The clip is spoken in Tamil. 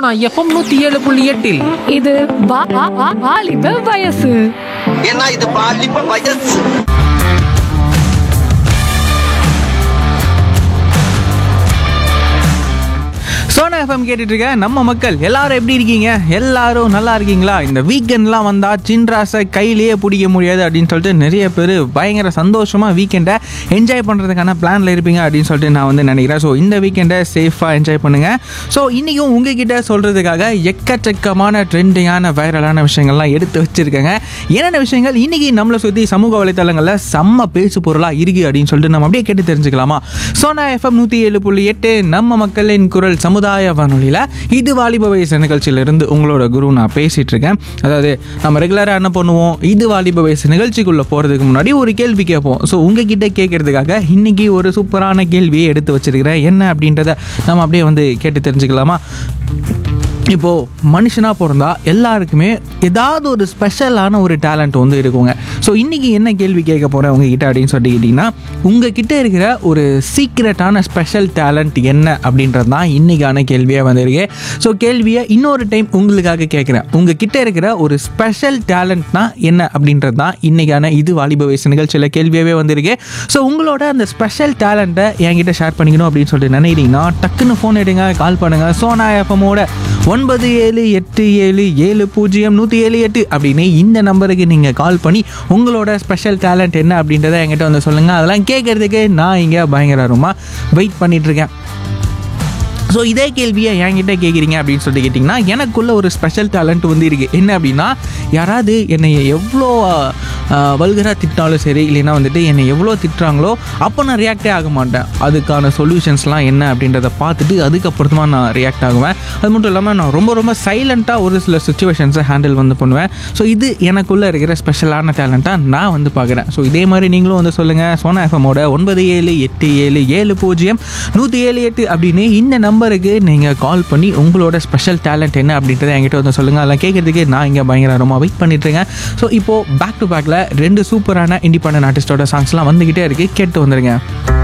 சோனா எஃப்எம் நூத்தி ஏழு புள்ளி எட்டில் இது வா- வா- வா- வாலிப வயசு ஏன்னா இது பாலிப்ப வயசு சோனா எஃப்எம் கேட்டுட்டு இருக்க நம்ம மக்கள் எல்லாரும் எப்படி இருக்கீங்க எல்லாரும் நல்லா இருக்கீங்களா இந்த வீக்கெண்ட்லாம் வந்தா சின்ராசை கையிலேயே பிடிக்க முடியாது அப்படின்னு சொல்லிட்டு நிறைய பேர் பயங்கர சந்தோஷமா வீக்கெண்டை என்ஜாய் பண்றதுக்கான பிளான்ல இருப்பீங்க அப்படின்னு சொல்லிட்டு நான் வந்து நினைக்கிறேன் ஸோ இந்த வீக்கெண்டை சேஃபாக என்ஜாய் பண்ணுங்க ஸோ இன்னைக்கும் உங்ககிட்ட சொல்றதுக்காக எக்கச்சக்கமான ட்ரெண்டிங்கான வைரலான விஷயங்கள்லாம் எடுத்து வச்சிருக்கேங்க என்னென்ன விஷயங்கள் இன்னைக்கு நம்மளை சுற்றி சமூக வலைத்தளங்களில் செம்ம பேசு பொருளாக இருக்கு அப்படின்னு சொல்லிட்டு நம்ம அப்படியே கேட்டு தெரிஞ்சுக்கலாமா சோனா எஃப்எம் நூற்றி ஏழு புள்ளி எட்டு நம்ம மக்களின் குரல் சமுதாய வானொலியில் இது வாலிப வயசு நிகழ்ச்சியிலிருந்து உங்களோட குரு நான் பேசிட்டு இருக்கேன் அதாவது நம்ம ரெகுலராக என்ன பண்ணுவோம் இது வாலிப வயசு நிகழ்ச்சிக்குள்ளே போகிறதுக்கு முன்னாடி ஒரு கேள்வி கேட்போம் ஸோ உங்ககிட்ட கேட்கறதுக்காக இன்னைக்கு ஒரு சூப்பரான கேள்வியை எடுத்து வச்சிருக்கிறேன் என்ன அப்படின்றத நம்ம அப்படியே வந்து கேட்டு தெரிஞ்சுக்கலாமா இப்போது மனுஷனாக பிறந்தா எல்லாருக்குமே ஏதாவது ஒரு ஸ்பெஷலான ஒரு டேலண்ட் வந்து இருக்குங்க ஸோ இன்றைக்கி என்ன கேள்வி கேட்க போகிறேன் உங்ககிட்ட அப்படின்னு சொல்லிட்டு கேட்டிங்கன்னா உங்ககிட்ட இருக்கிற ஒரு சீக்ரெட்டான ஸ்பெஷல் டேலண்ட் என்ன அப்படின்றது தான் இன்றைக்கான கேள்வியாக வந்திருக்கு ஸோ கேள்வியை இன்னொரு டைம் உங்களுக்காக கேட்குறேன் உங்ககிட்ட இருக்கிற ஒரு ஸ்பெஷல் டேலண்ட்னா என்ன அப்படின்றது தான் இன்றைக்கான இது வாலிப வயசு நிகழ்ச்சியில் கேள்வியாகவே வந்திருக்கு ஸோ உங்களோட அந்த ஸ்பெஷல் டேலண்ட்டை என்கிட்ட ஷேர் பண்ணிக்கணும் அப்படின்னு சொல்லிட்டு நினைக்கிறீங்கன்னா டக்குன்னு ஃபோன் எடுங்க கால் பண்ணுங்கள் சோனா எஃப்எம்மோட ஒன்பது ஏழு எட்டு ஏழு ஏழு பூஜ்ஜியம் நூற்றி ஏழு எட்டு அப்படின்னு இந்த நம்பருக்கு நீங்கள் கால் பண்ணி உங்களோட ஸ்பெஷல் டேலண்ட் என்ன அப்படின்றத என்கிட்ட வந்து சொல்லுங்கள் அதெல்லாம் கேட்குறதுக்கு நான் இங்கே பயங்கரமாக வெயிட் பண்ணிகிட்ருக்கேன் ஸோ இதே கேள்வியை என்கிட்ட கேட்குறீங்க அப்படின்னு சொல்லிட்டு கேட்டிங்கன்னா எனக்குள்ள ஒரு ஸ்பெஷல் டேலண்ட் வந்து இருக்குது என்ன அப்படின்னா யாராவது என்னை எவ்வளோ வல்கராக திட்டினாலும் சரி இல்லைன்னா வந்துட்டு என்னை எவ்வளோ திட்டுறாங்களோ அப்போ நான் ரியாக்டே ஆக மாட்டேன் அதுக்கான சொல்யூஷன்ஸ்லாம் என்ன அப்படின்றத பார்த்துட்டு அதுக்கப்புறமா நான் ரியாக்ட் ஆகுவேன் அது மட்டும் இல்லாமல் நான் ரொம்ப ரொம்ப சைலண்ட்டாக ஒரு சில சுச்சுவேஷன்ஸை ஹேண்டில் வந்து பண்ணுவேன் ஸோ இது எனக்குள்ளே இருக்கிற ஸ்பெஷலான டேலண்ட்டாக நான் வந்து பார்க்குறேன் ஸோ இதே மாதிரி நீங்களும் வந்து சொல்லுங்கள் சோனா எஃப்எம்மோட ஒன்பது ஏழு எட்டு ஏழு ஏழு பூஜ்ஜியம் நூற்றி ஏழு எட்டு அப்படின்னு இந்த நம்பருக்கு நீங்கள் கால் பண்ணி உங்களோட ஸ்பெஷல் டேலண்ட் என்ன அப்படின்றத என்கிட்ட வந்து சொல்லுங்கள் அதெல்லாம் கேட்குறதுக்கு நான் இங்கே பயங்கரமாக வெயிட் பண்ணிட்டு இருக்கேன் ஸோ இப்போது பேக் டு பேக்கில் ரெண்டு சூப்பரான இண்டிபெண்டன்ட் ஆர்டிஸ்டோட சாங்ஸ்லாம் வந்துக்கிட்டே இருக்குது கேட்டு வந்துருங்க